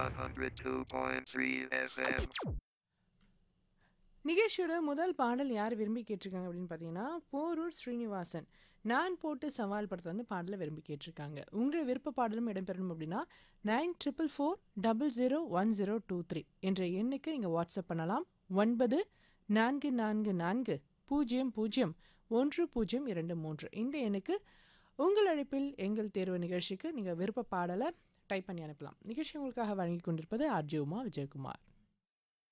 102.3 FM. நிகழ்ச்சியோட முதல் பாடல் யார் விரும்பி கேட்டிருக்காங்க அப்படின்னு பார்த்தீங்கன்னா போரூர் ஸ்ரீனிவாசன் நான் போட்டு சவால் படத்தை வந்து பாடலை விரும்பி கேட்டிருக்காங்க உங்கள் விருப்ப பாடலும் இடம்பெறணும் அப்படின்னா nine triple four double zero one zero two three என்ற எண்ணுக்கு நீங்கள் வாட்ஸ்அப் பண்ணலாம் ஒன்பது நான்கு நான்கு நான்கு பூஜ்ஜியம் பூஜ்ஜியம் ஒன்று பூஜ்ஜியம் இரண்டு மூன்று இந்த எண்ணுக்கு உங்கள் அழைப்பில் எங்கள் தேர்வு நிகழ்ச்சிக்கு நீங்கள் விருப்ப பாடலை டைப் பண்ணி அனுப்பலாம் நிகழ்ச்சி உங்களுக்காக வழங்கி கொண்டிருப்பது ஆர்ஜி உமா விஜயகுமார்